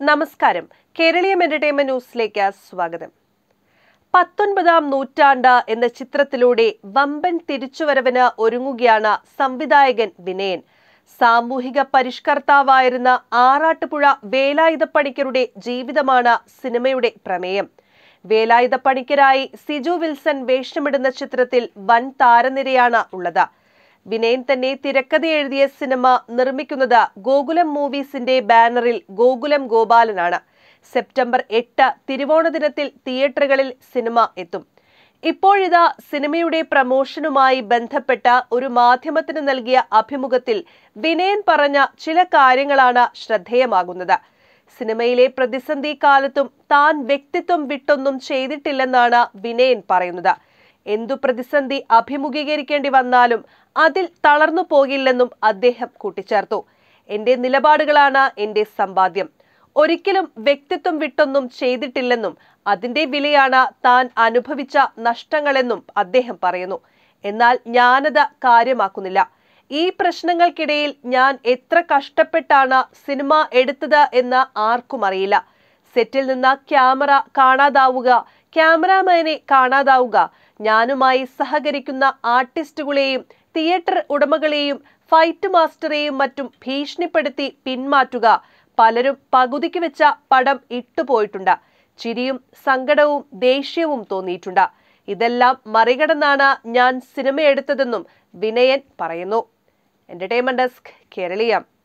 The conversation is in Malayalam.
നമസ്കാരം കേരളീയം എന്റർടൈൻമെന്റ് ന്യൂസിലേക്ക് സ്വാഗതം പത്തൊൻപതാം നൂറ്റാണ്ട് എന്ന ചിത്രത്തിലൂടെ വമ്പൻ തിരിച്ചുവരവിന് ഒരുങ്ങുകയാണ് സംവിധായകൻ വിനയൻ സാമൂഹിക പരിഷ്കർത്താവായിരുന്ന ആറാട്ടുപുഴ വേലായുധപ്പണിക്കരുടെ ജീവിതമാണ് സിനിമയുടെ പ്രമേയം വേലായുധപ്പണിക്കരായി സിജു വിൽസൺ വേഷമിടുന്ന ചിത്രത്തിൽ വൻ താരനിരയാണ് ഉള്ളത് വിനയൻ തന്നെ തിരക്കഥ എഴുതിയ സിനിമ നിർമ്മിക്കുന്നത് ഗോകുലം മൂവീസിന്റെ ബാനറിൽ ഗോകുലം ഗോപാലനാണ് സെപ്റ്റംബർ എട്ട് തിരുവോണ ദിനത്തിൽ തിയേറ്ററുകളിൽ സിനിമ എത്തും ഇപ്പോഴിതാ സിനിമയുടെ പ്രമോഷനുമായി ബന്ധപ്പെട്ട ഒരു മാധ്യമത്തിന് നൽകിയ അഭിമുഖത്തിൽ വിനയൻ പറഞ്ഞ ചില കാര്യങ്ങളാണ് ശ്രദ്ധേയമാകുന്നത് സിനിമയിലെ പ്രതിസന്ധി കാലത്തും താൻ വ്യക്തിത്വം വിട്ടൊന്നും ചെയ്തിട്ടില്ലെന്നാണ് വിനയൻ പറയുന്നത് എന്തു പ്രതിസന്ധി അഭിമുഖീകരിക്കേണ്ടി വന്നാലും അതിൽ തളർന്നു പോകില്ലെന്നും അദ്ദേഹം കൂട്ടിച്ചേർത്തു എന്റെ നിലപാടുകളാണ് എന്റെ സമ്പാദ്യം ഒരിക്കലും വ്യക്തിത്വം വിട്ടൊന്നും ചെയ്തിട്ടില്ലെന്നും അതിന്റെ വിലയാണ് താൻ അനുഭവിച്ച നഷ്ടങ്ങളെന്നും അദ്ദേഹം പറയുന്നു എന്നാൽ ഞാനത് കാര്യമാക്കുന്നില്ല ഈ പ്രശ്നങ്ങൾക്കിടയിൽ ഞാൻ എത്ര കഷ്ടപ്പെട്ടാണ് സിനിമ എടുത്തത് എന്ന് ആർക്കും അറിയില്ല സെറ്റിൽ നിന്ന് ക്യാമറ കാണാതാവുക ക്യാമറാമാനെ കാണാതാവുക ഞാനുമായി സഹകരിക്കുന്ന ആർട്ടിസ്റ്റുകളെയും തിയേറ്റർ ഉടമകളെയും ഫൈറ്റ് മാസ്റ്ററെയും മറ്റും ഭീഷണിപ്പെടുത്തി പിന്മാറ്റുക പലരും പകുതിക്ക് വെച്ച പടം ഇട്ടുപോയിട്ടുണ്ട് ചിരിയും സങ്കടവും ദേഷ്യവും തോന്നിയിട്ടുണ്ട് ഇതെല്ലാം മറികടന്നാണ് ഞാൻ സിനിമ എടുത്തതെന്നും വിനയൻ പറയുന്നു എന്റർടൈൻമെന്റ് ഡെസ്ക് കേരളീയം